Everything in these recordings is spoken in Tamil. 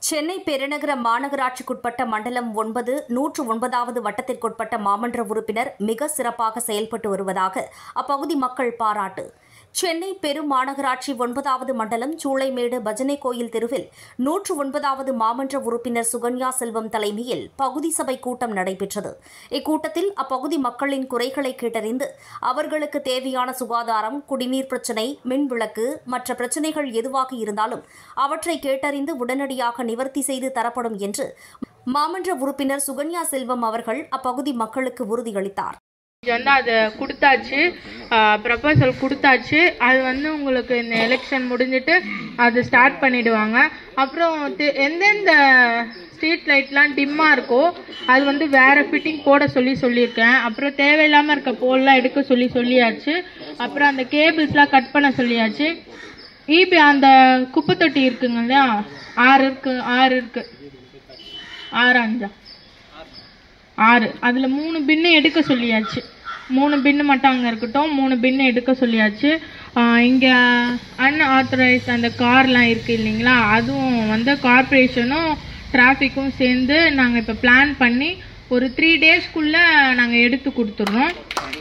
சென்னை பெருநகர மாநகராட்சிக்குட்பட்ட மண்டலம் ஒன்பது நூற்று ஒன்பதாவது வட்டத்திற்குட்பட்ட மாமன்ற உறுப்பினர் மிக சிறப்பாக செயல்பட்டு வருவதாக அப்பகுதி மக்கள் பாராட்டு சென்னை பெரு மாநகராட்சி ஒன்பதாவது மண்டலம் சூளைமேடு பஜனை கோயில் தெருவில் நூற்று ஒன்பதாவது மாமன்ற உறுப்பினர் சுகன்யா செல்வம் தலைமையில் பகுதி சபை கூட்டம் நடைபெற்றது இக்கூட்டத்தில் அப்பகுதி மக்களின் குறைகளை கேட்டறிந்து அவர்களுக்கு தேவையான சுகாதாரம் குடிநீர் பிரச்சினை மின்விளக்கு மற்ற பிரச்சினைகள் எதுவாக இருந்தாலும் அவற்றை கேட்டறிந்து உடனடியாக நிவர்த்தி செய்து தரப்படும் என்று மாமன்ற உறுப்பினர் சுகன்யா செல்வம் அவர்கள் அப்பகுதி மக்களுக்கு உறுதியளித்தார் இது வந்து அதை கொடுத்தாச்சு ப்ரப்போசல் கொடுத்தாச்சு அது வந்து உங்களுக்கு இந்த எலெக்ஷன் முடிஞ்சிட்டு அது ஸ்டார்ட் பண்ணிடுவாங்க அப்புறம் தி- எந்தெந்த ஸ்ட்ரீட் லைட்லாம் டிம்மாக இருக்கோ அது வந்து வேற ஃபிட்டிங் போட சொல்லி சொல்லியிருக்கேன் அப்புறம் தேவையில்லாமல் இருக்க போல்லாம் எடுக்க சொல்லி சொல்லியாச்சு அப்புறம் அந்த கேபிள்ஸ்லாம் கட் பண்ண சொல்லியாச்சு இபி அந்த குப்பை தொட்டி இருக்குங்க இல்லையா ஆறு இருக்கு ஆறு இருக்கு ஆறு அஞ்சா ஆறு அதில் மூணு பின்னு எடுக்க சொல்லியாச்சு மூணு பின்னு மட்டும் அங்கே இருக்கட்டும் மூணு பின்னு எடுக்க சொல்லியாச்சு இங்கே அன்ஆத்தரைஸ் அந்த கார்லாம் இருக்குது இல்லைங்களா அதுவும் வந்து கார்ப்பரேஷனும் டிராஃபிக்கும் சேர்ந்து நாங்கள் இப்போ பிளான் பண்ணி ஒரு த்ரீ டேஸ்க்குள்ளே நாங்கள் எடுத்து கொடுத்துட்றோம்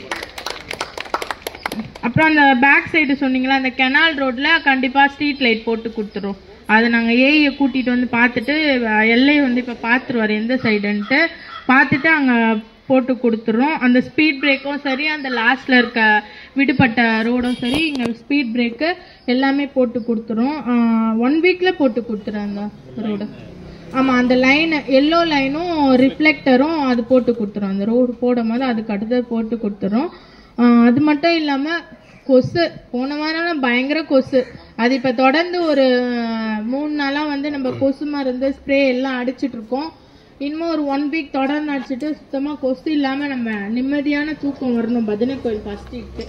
அப்புறம் அந்த பேக் சைடு சொன்னீங்களா அந்த கெனால் ரோட்ல கண்டிப்பா ஸ்ட்ரீட் லைட் போட்டு கொடுத்துரும் அதை நாங்கள் ஏஐயை கூட்டிட்டு வந்து பார்த்துட்டு எல்லையை வந்து இப்போ பார்த்துருவார் எந்த சைடுன்ட்டு பார்த்துட்டு அங்கே போட்டு கொடுத்துறோம் அந்த ஸ்பீட் பிரேக்கும் சரி அந்த லாஸ்ட்ல இருக்க விடுபட்ட ரோடும் சரி இங்கே ஸ்பீட் பிரேக்கு எல்லாமே போட்டு கொடுத்துரும் ஒன் வீக்ல போட்டு கொடுத்துறேன் அந்த ரோடு ஆமாம் அந்த லைன் எல்லோ லைனும் ரிஃப்ளெக்டரும் அது போட்டு கொடுத்துரும் அந்த ரோடு போடும் போது அதுக்கு அடுத்தது போட்டு கொடுத்துரும் ஆஹ் அது மட்டும் இல்லாமல் கொசு போன வாரம்லாம் பயங்கர கொசு அது இப்போ தொடர்ந்து ஒரு ஆஹ், மூணு நாளாக வந்து நம்ம கொசு மருந்து ஸ்ப்ரே எல்லாம் அடிச்சிட்டு இருக்கோம் இன்னும் ஒரு ஒன் வீக் தொடர்ந்து அடிச்சிட்டு சுத்தமாக கொசு இல்லாமல் நம்ம நிம்மதியான தூக்கம் வரணும் பஜனை கோயில் ஃபஸ்ட்டு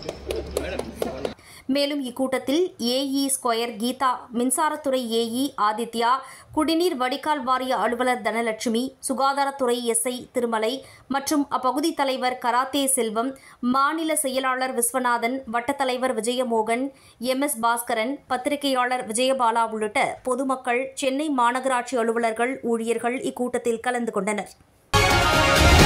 மேலும் இக்கூட்டத்தில் ஏஇ ஸ்கொயர் கீதா மின்சாரத்துறை ஏஇ ஆதித்யா குடிநீர் வடிகால் வாரிய அலுவலர் தனலட்சுமி சுகாதாரத்துறை எஸ்ஐ திருமலை மற்றும் அப்பகுதி தலைவர் கராத்தே செல்வம் மாநில செயலாளர் விஸ்வநாதன் வட்டத்தலைவர் விஜயமோகன் எம் எஸ் பாஸ்கரன் பத்திரிகையாளர் விஜயபாலா உள்ளிட்ட பொதுமக்கள் சென்னை மாநகராட்சி அலுவலர்கள் ஊழியர்கள் இக்கூட்டத்தில் கலந்து கொண்டனர்